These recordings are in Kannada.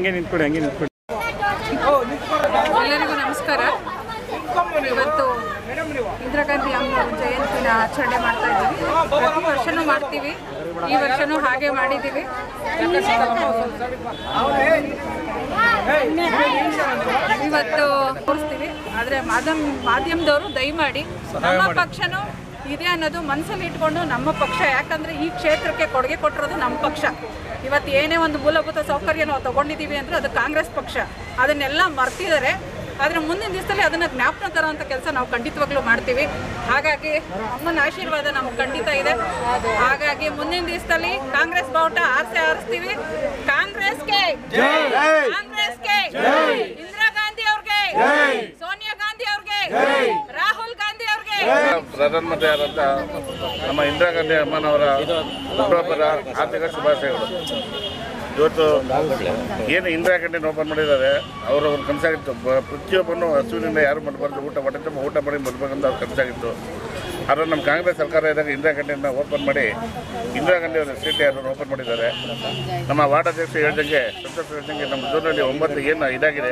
ಹಂಗೆ ನಿಂತ್ಕೊಡಿ ಹಂಗೆ ನಿಂತ್ಕೊಡಿ ಎಲ್ಲರಿಗೂ ನಮಸ್ಕಾರ ಇವತ್ತು ಇಂದಿರಾ ಗಾಂಧಿ ಅಮ್ಮನವ್ರ ಜಯಂತಿನ ಆಚರಣೆ ಮಾಡ್ತಾ ಇದ್ದೀವಿ ಪ್ರತಿ ವರ್ಷನೂ ಮಾಡ್ತೀವಿ ಈ ವರ್ಷನೂ ಹಾಗೆ ಮಾಡಿದ್ದೀವಿ ಇವತ್ತು ತೋರಿಸ್ತೀವಿ ಆದರೆ ಮಾಧ್ಯಮ ಮಾಧ್ಯಮದವರು ದಯಮಾಡಿ ನಮ್ಮ ಪಕ್ಷನೂ ಇದೆ ಅನ್ನೋದು ಮನಸ್ಸಲ್ಲಿ ಇಟ್ಕೊಂಡು ನಮ್ಮ ಪಕ್ಷ ಯಾಕಂದ್ರೆ ಈ ಕ್ಷೇತ್ರಕ್ಕೆ ಕೊಡುಗೆ ಕೊಟ್ಟಿರೋದು ನಮ್ಮ ಪಕ್ಷ ಇವತ್ತು ಏನೇ ಒಂದು ಮೂಲಭೂತ ಸೌಕರ್ಯ ನಾವು ತಗೊಂಡಿದ್ದೀವಿ ಅಂದ್ರೆ ಅದು ಕಾಂಗ್ರೆಸ್ ಪಕ್ಷ ಅದನ್ನೆಲ್ಲ ಮರ್ತಿದ್ದಾರೆ ಆದರೆ ಮುಂದಿನ ದಿವಸದಲ್ಲಿ ಅದನ್ನು ಜ್ಞಾಪನ ತರುವಂಥ ಕೆಲಸ ನಾವು ಖಂಡಿತವಾಗ್ಲೂ ಮಾಡ್ತೀವಿ ಹಾಗಾಗಿ ಅಮ್ಮನ ಆಶೀರ್ವಾದ ನಮ್ಗೆ ಖಂಡಿತ ಇದೆ ಹಾಗಾಗಿ ಮುಂದಿನ ದಿವಸದಲ್ಲಿ ಕಾಂಗ್ರೆಸ್ ಬಾವುಟ ಆರಿಸಿ ಆರಿಸ್ತೀವಿ ಕಾಂಗ್ರೆಸ್ಗೆ ಕಾಂಗ್ರೆಸ್ಗೆ ಇಂದಿರಾ ಗಾಂಧಿ ಅವ್ರಿಗೆ ಸೋನಿಯಾ ಗಾಂಧಿ ಅವ್ರಿಗೆ ರಾಹುಲ್ ಗಾಂಧಿ ಅವ್ರಿಗೆ ಪ್ರಧಾನಮಂತ್ರಿ ಆದಂಥ ನಮ್ಮ ಇಂದಿರಾ ಗಾಂಧಿ ಅಮ್ಮನವರ ಹುಟ್ಟುಹಬ್ಬದ ಆರ್ಥಿಕ ಶುಭಾಶಯಗಳು ಇವತ್ತು ಏನು ಇಂದಿರಾ ಕ್ಯಾಂಟೀನ್ ಓಪನ್ ಮಾಡಿದ್ದಾರೆ ಅವರ ಒಂದು ಕನಸಾಗಿತ್ತು ಬ- ಪ್ರತಿಯೊಬ್ಬನು ಹಸುವಿನಿಂದ ಯಾರು ಮಾಡಬಾರ್ದು ಊಟ ಹೊಟ್ಟೆ ತುಂಬ ಊಟ ಮಾಡಿ ಬರಬೇಕಂತ ಅವ್ರ ಕನಸಾಗಿತ್ತು ಆದರೆ ನಮ್ಮ ಕಾಂಗ್ರೆಸ್ ಸರ್ಕಾರ ಇದ್ದಾಗ ಇಂದಿರಾ ಕ್ಯಾಂಟೀನ್ನ ಓಪನ್ ಮಾಡಿ ಇಂದಿರಾ ಗಾಂಧಿ ಅವರ ಸ್ಟೇಟ್ ಯಾರು ಓಪನ್ ಮಾಡಿದ್ದಾರೆ ನಮ್ಮ ವಾರ್ಡ್ ಅಧ್ಯಕ್ಷ ಹೇಳ್ದಂಗೆ ಸಂತೋಷ್ ಹೇಳ್ದಂಗೆ ನಮ್ಮ ಝೋನಲ್ಲಿ ಒಂಬತ್ತು ಏನು ಇದಾಗಿದೆ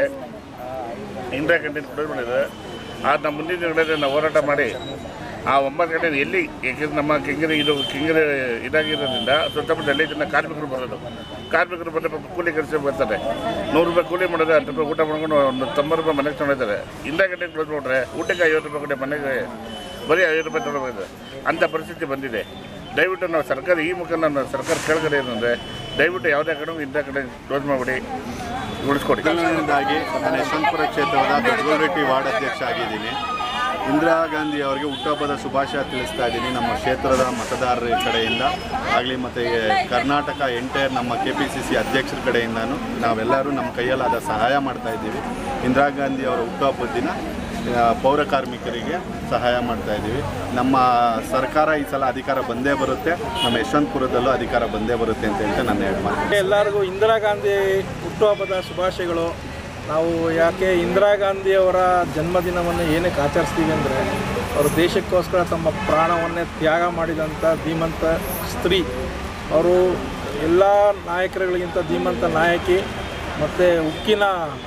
ಇಂದಿರಾ ಕ್ಯಾಂಟೀನ್ ಕ್ಲೋಸ್ ಮಾಡಿದ್ದಾರೆ ಆದ ನಮ್ಮ ಮುಂದಿನ ದಿನಗಳಲ್ಲಿ ನಾವು ಹೋರಾಟ ಮಾಡಿ ಆ ಒಂಬತ್ತು ಗಂಟೆ ಎಲ್ಲಿ ಏಕೆಂದ್ರೆ ನಮ್ಮ ಕಿಂಗರಿ ಇದು ಕಿಂಗರಿ ಇದಾಗಿರೋದ್ರಿಂದ ಸುತ್ತಮುತ್ತ ಎಲ್ಲಿ ಜನ ಕಾರ್ಮಿಕರು ಬರೋದು ಕಾರ್ಮಿಕರು ಬಂದರೆ ಪಾಪ ಕೂಲಿ ಕೆಲಸ ಬರ್ತಾರೆ ನೂರು ರೂಪಾಯಿ ಕೂಲಿ ಮಾಡಿದ್ರೆ ಹತ್ತು ರೂಪಾಯಿ ಊಟ ಮಾಡ್ಕೊಂಡು ಒಂದು ತೊಂಬತ್ತು ರೂಪಾಯಿ ಮನೆಗೆ ತೊಗೊಂಡಿದ್ದಾರೆ ಇಂದಿರಾ ಗಂಟೆ ಕ್ಲೋಸ್ ಮಾಡಿದ್ರೆ ಊಟಕ್ಕೆ ಐವತ್ತು ರೂಪಾಯಿ ಕೊಟ್ಟೆ ಮನೆಗೆ ಬರೀ ಐವತ್ತು ರೂಪಾಯಿ ತೊಗೊಳ್ಬೇಕು ಅಂಥ ಪರಿಸ್ಥಿತಿ ಬಂದಿದೆ ದಯವಿಟ್ಟು ನಾವು ಸರ್ಕಾರ ಈ ಮುಖ ನಾನು ಸರ್ಕಾರ ಕೇಳ್ಕಡೆ ಏನಂದರೆ ದಯವಿಟ್ಟು ಯಾವುದೇ ಕಡೆ ಇಂಥ ಕಡೆ ಕ್ಲೋಸ್ ಮಾಡಿಬಿಡಿ ಉಳಿಸ್ಕೊಡಿ ಮೊದಲನೇದಾಗಿ ನಾನು ಯಶವಂತಪುರ ಕ್ಷೇತ್ರದ ದೊಡ್ಡಗೌಲ್ರೆಡ್ಡಿ ವಾರ್ಡ್ ಅಧ್ಯಕ್ಷ ಆಗಿದ್ದೀನಿ ಇಂದಿರಾ ಗಾಂಧಿ ಅವರಿಗೆ ಹುಟ್ಟುಹಬ್ಬದ ಶುಭಾಶಯ ತಿಳಿಸ್ತಾ ಇದ್ದೀನಿ ನಮ್ಮ ಕ್ಷೇತ್ರದ ಮತದಾರರ ಕಡೆಯಿಂದ ಆಗಲಿ ಮತ್ತು ಕರ್ನಾಟಕ ಎಂಟೈರ್ ನಮ್ಮ ಕೆ ಪಿ ಸಿ ಸಿ ಅಧ್ಯಕ್ಷರ ಕಡೆಯಿಂದನೂ ನಾವೆಲ್ಲರೂ ನಮ್ಮ ಕೈಯಲ್ಲಾದ ಸಹಾಯ ಮಾಡ್ತಾ ಇದ್ದೀವಿ ಇಂದಿರಾ ಗಾಂಧಿ ಅವರ ಹುಟ್ಟುಹಬ್ಬದ ದಿನ ಆ, ಪೌರ ಕಾರ್ಮಿಕರಿಗೆ ಸಹಾಯ ಮಾಡ್ತಾ ಇದ್ದೀವಿ ನಮ್ಮ ಸರ್ಕಾರ ಈ ಸಲ ಅಧಿಕಾರ ಬಂದೇ ಬರುತ್ತೆ ನಮ್ಮ ಯಶವಂತಪುರದಲ್ಲೂ ಅಧಿಕಾರ ಬಂದೇ ಬರುತ್ತೆ ಅಂತ ಹೇಳ್ತಾ ನನ್ನ ಎರಡು ಮಾತು ಎಲ್ಲರಿಗೂ ಇಂದಿರಾ ಗಾಂಧಿ ಹುಟ್ಟುಹಬ್ಬದ ಶುಭಾಶಯಗಳು ನಾವು ಯಾಕೆ ಇಂದಿರಾ ಗಾಂಧಿಯವರ ಜನ್ಮದಿನವನ್ನು ಏನಕ್ಕೆ ಆಚರಿಸ್ತೀವಿ ಅಂದರೆ ಅವರು ದೇಶಕ್ಕೋಸ್ಕರ ತಮ್ಮ ಪ್ರಾಣವನ್ನೇ ತ್ಯಾಗ ಮಾಡಿದಂಥ ಧೀಮಂತ ಸ್ತ್ರೀ ಅವರು ಎಲ್ಲ ನಾಯಕರುಗಳಿಗಿಂತ ಧೀಮಂತ ನಾಯಕಿ ಮತ್ತು ಉಕ್ಕಿನ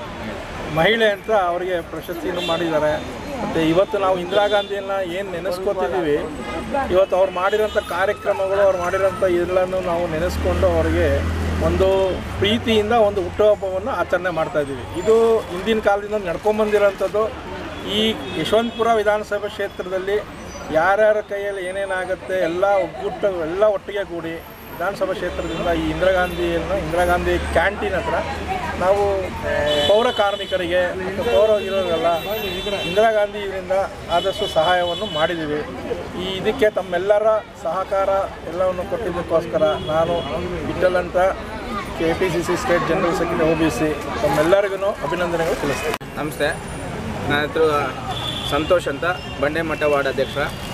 ಮಹಿಳೆ ಅಂತ ಅವರಿಗೆ ಪ್ರಶಸ್ತಿಯನ್ನು ಮಾಡಿದ್ದಾರೆ ಮತ್ತು ಇವತ್ತು ನಾವು ಇಂದಿರಾ ಗಾಂಧಿಯನ್ನು ಏನು ನೆನೆಸ್ಕೋತಿದ್ದೀವಿ ಇವತ್ತು ಅವ್ರು ಮಾಡಿರೋಂಥ ಕಾರ್ಯಕ್ರಮಗಳು ಅವ್ರು ಮಾಡಿರೋಂಥ ಎಲ್ಲನೂ ನಾವು ನೆನೆಸ್ಕೊಂಡು ಅವರಿಗೆ ಒಂದು ಪ್ರೀತಿಯಿಂದ ಒಂದು ಹುಟ್ಟುಹಬ್ಬವನ್ನು ಆಚರಣೆ ಮಾಡ್ತಾ ಇದ್ದೀವಿ ಇದು ಹಿಂದಿನ ಕಾಲದಿಂದ ನಡ್ಕೊಂಬಂದಿರೋಂಥದ್ದು ಈ ಯಶವಂತಪುರ ವಿಧಾನಸಭಾ ಕ್ಷೇತ್ರದಲ್ಲಿ ಯಾರ್ಯಾರ ಕೈಯಲ್ಲಿ ಏನೇನಾಗುತ್ತೆ ಎಲ್ಲ ಒಗ್ಗೂಟ ಎಲ್ಲ ಒಟ್ಟಿಗೆ ಕೂಡಿ ವಿಧಾನಸಭಾ ಕ್ಷೇತ್ರದಿಂದ ಈ ಇಂದಿರಾ ಗಾಂಧಿಯನ್ನು ಇಂದಿರಾ ಗಾಂಧಿ ಕ್ಯಾಂಟೀನ್ ಹತ್ರ ನಾವು ಪೌರ ಕಾರ್ಮಿಕರಿಗೆ ಮತ್ತು ಪೌರ ಇರೋರೆಲ್ಲ ಇಂದಿರಾ ಗಾಂಧಿ ಇದರಿಂದ ಆದಷ್ಟು ಸಹಾಯವನ್ನು ಮಾಡಿದ್ದೀವಿ ಈ ಇದಕ್ಕೆ ತಮ್ಮೆಲ್ಲರ ಸಹಕಾರ ಎಲ್ಲವನ್ನು ಕೊಟ್ಟಿದ್ದಕ್ಕೋಸ್ಕರ ನಾನು ವಿಠಲ್ ಅಂತ K P C C state general secretary O B C ತಮ್ಮೆಲ್ಲರಿಗೂ ಅಭಿನಂದನೆಗಳು ತಿಳಿಸ್ತೀನಿ ನಮಸ್ತೆ ನನ್ನ ಹೆಸರು ಸಂತೋಷ್ ಅಂತ ಬಂಡೆಮಠ ವಾರ್ಡ್ ಅಧ್ಯಕ್ಷ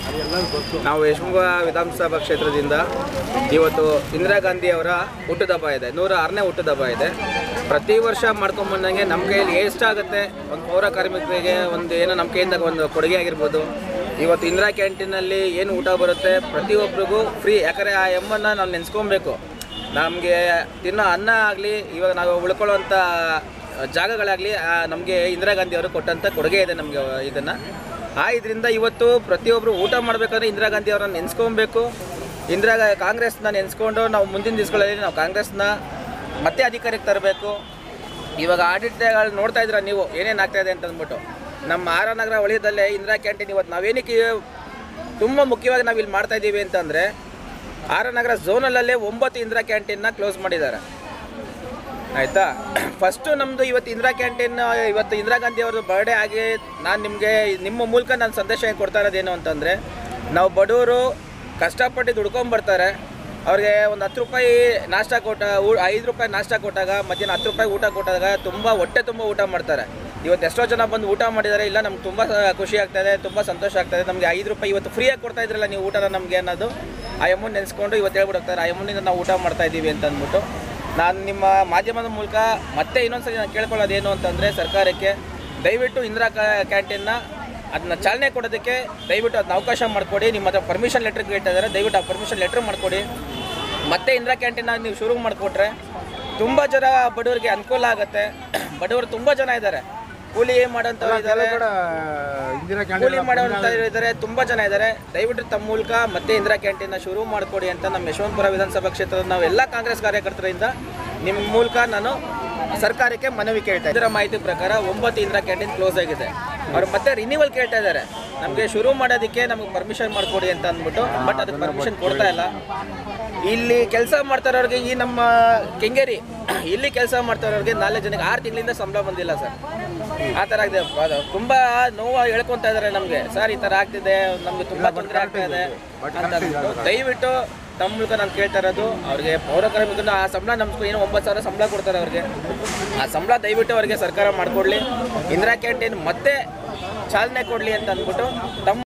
ನಾವು ಯಶವಂತ ವಿಧಾನಸಭಾ ಕ್ಷೇತ್ರದಿಂದ ಇವತ್ತು ಇಂದಿರಾ ಗಾಂಧಿ ಅವರ ಹುಟ್ಟುದಬ್ಬ ಇದೆ ನೂರ ಆರನೇ ಹುಟ್ಟುದಬ್ಬ ಇದೆ ಪ್ರತಿ ವರ್ಷ ಮಾಡ್ಕೊಂಬಂದಂಗೆ ನಮ್ಮ ಕೈಯಲ್ಲಿ ಎಷ್ಟಾಗುತ್ತೆ ಒಂದು ಪೌರ ಕಾರ್ಮಿಕರಿಗೆ ಒಂದು ಏನೋ ನಮ್ಮ ಕೈಯಿಂದ ಒಂದು ಕೊಡುಗೆ ಆಗಿರ್ಬೋದು ಇವತ್ತು ಇಂದಿರಾ ಕ್ಯಾಂಟೀನಲ್ಲಿ ಏನು ಊಟ ಬರುತ್ತೆ ಪ್ರತಿಯೊಬ್ಬರಿಗೂ ಫ್ರೀ ಯಾಕಂದರೆ ಆ ಎಮ್ಮನ್ನು ನಾವು ನೆನೆಸ್ಕೊಬೇಕು ನಮಗೆ ತಿನ್ನೋ ಅನ್ನ ಆಗಲಿ ಇವಾಗ ನಾವು ಉಳ್ಕೊಳ್ಳುವಂಥ ಜಾಗಗಳಾಗಲಿ ನಮಗೆ ಇಂದಿರಾ ಗಾಂಧಿ ಅವರು ಕೊಟ್ಟಂಥ ಕೊಡುಗೆ ಇದೆ ನಮಗೆ ಇದನ್ನು ಆ ಇದರಿಂದ ಇವತ್ತು ಪ್ರತಿಯೊಬ್ಬರು ಊಟ ಮಾಡಬೇಕಾದ್ರೆ ಇಂದಿರಾ ಗಾಂಧಿ ಅವರನ್ನ ನೆನೆಸ್ಕೊಬೇಕು ಇಂದಿರಾ ಗಾ- ಕಾಂಗ್ರೆಸ್ನ ನೆನೆಸ್ಕೊಂಡು ನಾವು ಮುಂದಿನ ದಿವಸಗಳಲ್ಲಿ ನಾವು ಕಾಂಗ್ರೆಸ್ನ ಮತ್ತೆ ಅಧಿಕಾರಕ್ಕೆ ತರಬೇಕು ಇವಾಗ ಆಡಳಿತಗಳು ನೋಡ್ತಾ ಇದ್ದೀರಾ ನೀವು ಏನೇನು ಆಗ್ತಾ ಇದೆ ಅಂತ ಅಂದ್ಬಿಟ್ಟು ನಮ್ಮ ಆರ ನಗರ ವಲಯದಲ್ಲೇ ಇಂದಿರಾ ಕ್ಯಾಂಟೀನ್ ಇವತ್ತು ನಾವೇನಕ್ಕೆ ತುಂಬ ಮುಖ್ಯವಾಗಿ ನಾವು ಇಲ್ಲಿ ಮಾಡ್ತಾ ಇದ್ದೀವಿ ಅಂತಂದರೆ ಆರ ನಗರ ಝೋನಲ್ಲೇ ಒಂಬತ್ತು ಇಂದಿರಾ ಕ್ಯಾಂಟೀನ್ನ ಕ್ಲೋಸ್ ಮಾಡಿದ್ದಾರೆ ಆಯಿತಾ ಫಸ್ಟು ನಮ್ಮದು ಇವತ್ತು ಇಂದಿರಾ ಕ್ಯಾಂಟೀನ್ ಇವತ್ತು ಇಂದಿರಾ ಗಾಂಧಿ ಅವ್ರದ್ದು ಬರ್ಡೇ ಆಗಿ ನಾನು ನಿಮಗೆ ನಿಮ್ಮ ಮೂಲಕ ನಾನು ಸಂದೇಶ ಏನ್ ಕೊಡ್ತಾ ಇರೋದೇನು ಅಂತಂದರೆ ನಾವು ಬಡವರು ಕಷ್ಟಪಟ್ಟು ದುಡ್ಕೊಂಬರ್ತಾರೆ ಅವ್ರಿಗೆ ಒಂದು ಹತ್ತು ರೂಪಾಯಿ ನಾಷ್ಟ ಕೊಟ್ಟ ಊ- ಐದು ರೂಪಾಯಿ ನಾಷ್ಟ ಕೊಟ್ಟಾಗ ಮಧ್ಯಾಹ್ನ ಹತ್ತು ರೂಪಾಯಿ ಊಟ ಕೊಟ್ಟಾಗ ತುಂಬ ಹೊಟ್ಟೆ ತುಂಬ ಊಟ ಮಾಡ್ತಾರೆ ಇವತ್ತು ಎಷ್ಟೋ ಜನ ಬಂದು ಊಟ ಮಾಡಿದ್ದಾರೆ ಇಲ್ಲ ನಮ್ಗೆ ತುಂಬ ಖುಷಿ ಆಗ್ತಾಯಿದೆ ತುಂಬ ಸಂತೋಷ ಆಗ್ತಾಯಿದೆ ನಮಗೆ ಐದು ರೂಪಾಯಿ ಇವತ್ತು ಫ್ರೀಯಾಗಿ ಕೊಡ್ತಾ ಇದ್ರಲ್ಲ ನೀವು ಊಟನ ನಮಗೆ ಅನ್ನೋದು ಆ ಅಮೌಂಟ್ ನೆನೆಸ್ಕೊಂಡು ಇವತ್ತು ಹೇಳ್ಬಿಟ್ಟು ಹೋಗ್ತಾರೆ ಆ ಅಮೌಂಟಿಂದ ನಾವು ಊಟ ಮಾಡ್ತಾ ಇದ್ದೀವಿ ಅಂತ ಅಂದ್ಬಿಟ್ಟು ನಾನು ನಿಮ್ಮ ಮಾಧ್ಯಮದ ಮೂಲಕ ಮತ್ತೆ ಇನ್ನೊಂದ್ಸರಿ ನಾನು ಕೇಳ್ಕೊಳ್ಳೋದೇನು ಅಂತಂದರೆ ಸರ್ಕಾರಕ್ಕೆ ದಯವಿಟ್ಟು ಇಂದಿರಾ ಕ್ಯಾಂಟೀನ್ನ ಅದನ್ನ ಚಾಲನೆ ಕೊಡೋದಕ್ಕೆ ದಯವಿಟ್ಟು ಅದನ್ನ ಅವಕಾಶ ಮಾಡಿಕೊಡಿ ನಿಮ್ಮ ಹತ್ರ ಪರ್ಮಿಷನ್ ಲೆಟ್ರ್ ಕೇಳ್ತಾ ಇದ್ದಾರೆ ದಯವಿಟ್ಟು ಆ ಪರ್ಮಿಷನ್ ಲೆಟ್ರ್ ಮಾಡಿಕೊಡಿ ಮತ್ತೆ ಇಂದಿರಾ ಕ್ಯಾಂಟೀನ್ ನೀವು ಶುರು ಮಾಡಿಕೊಟ್ರೆ ತುಂಬ ಜನ ಬಡವರಿಗೆ ಅನುಕೂಲ ಆಗುತ್ತೆ ಬಡವರು ತುಂಬ ಜನ ಇದ್ದಾರೆ ಕೂಲಿ ಮಾಡೋಂಥವ್ರು ಇದ್ದಾರೆ ಕೂಲಿ ಮಾಡೋಂಥ ಇದ್ದಾರೆ ತುಂಬ ಜನ ಇದ್ದಾರೆ ದಯವಿಟ್ಟು ತಮ್ಮ ಮೂಲಕ ಮತ್ತೆ ಇಂದಿರಾ ಕ್ಯಾಂಟೀನ್ನ ಶುರು ಮಾಡಿಕೊಡಿ ಅಂತ ನಮ್ಮ ಯಶವಂತಪುರ ವಿಧಾನಸಭಾ ಕ್ಷೇತ್ರದ ನಾವೆಲ್ಲ ಕಾಂಗ್ರೆಸ್ ಕಾರ್ಯಕರ್ತರಿಂದ ನಿಮ್ಮ ಮೂಲಕ ನಾನು ಸರ್ಕಾರಕ್ಕೆ ಮನವಿ ಕೇಳ್ತಾ ಇದರ ಮಾಹಿತಿ ಪ್ರಕಾರ ಒಂಬತ್ತು ಇಂದಿರಾ ಕ್ಯಾಂಟೀನ್ ಕ್ಲೋಸ್ ಆಗಿದೆ ಅವ್ರು ಮತ್ತೆ ರಿನ್ಯೂವಲ್ ಕೇಳ್ತಾ ಇದ್ದಾರೆ ನಮಗೆ ಶುರು ಮಾಡೋದಕ್ಕೆ ನಮಗೆ ಪರ್ಮಿಷನ್ ಮಾಡಿಕೊಡಿ ಅಂತ ಅಂದ್ಬಿಟ್ಟು ಬಟ್ ಅದಕ್ಕೆ ಪರ್ಮಿಷನ್ ಕೊಡ್ತಾ ಇಲ್ಲ ಇಲ್ಲಿ ಕೆಲಸ ಮಾಡ್ತಾರವ್ರಿಗೆ ಈ ನಮ್ಮ ಕೆಂಗೇರಿ ಇಲ್ಲಿ ಕೆಲಸ ಮಾಡ್ತಾರವ್ರಿಗೆ ನಾಲ್ಕು ಜನಕ್ಕೆ ಆರು ತಿಂಗಳಿಂದ ಸಂಬಳ ಬಂದಿಲ್ಲ ಸರ್ ಆ ಥರ ಇದೆ ಅದು ತುಂಬ ನೋವು ಹೇಳ್ಕೊತಾ ಇದ್ದಾರೆ ನಮಗೆ ಸರ್ ಈ ಥರ ಆಗ್ತಿದೆ ನಮಗೆ ತುಂಬ ತೊಂದರೆ ಆಗ್ತಾ ಇದೆ ಅಂತ ಅಂದ್ಬಿಟ್ಟು ದಯವಿಟ್ಟು ತಮ್ಮ ಮೂಲಕ ನಾನು ಕೇಳ್ತಾ ಇರೋದು ಅವ್ರಿಗೆ ಪೌರ ಕಾರ್ಮಿಕರು ಆ ಸಂಬಳ ನಮ್ಗೆ ಏನೋ ಒಂಬತ್ತು ಸಾವಿರ ಸಂಬಳ ಕೊಡ್ತಾರೆ ಅವ್ರಿಗೆ ಆ ಸಂಬಳ ದಯವಿಟ್ಟು ಅವರಿಗೆ ಸರ್ಕಾರ ಮಾಡಿಕೊಡ್ಲಿ ಇಂದಿರಾ ಕ್ಯಾಂಟೀನ್ ಮತ್ತೆ ಚಾಲನೆ ಕೊಡಲಿ ಅಂತ ಅಂದ್ಬಿಟ್ಟು ತಮ್ಮ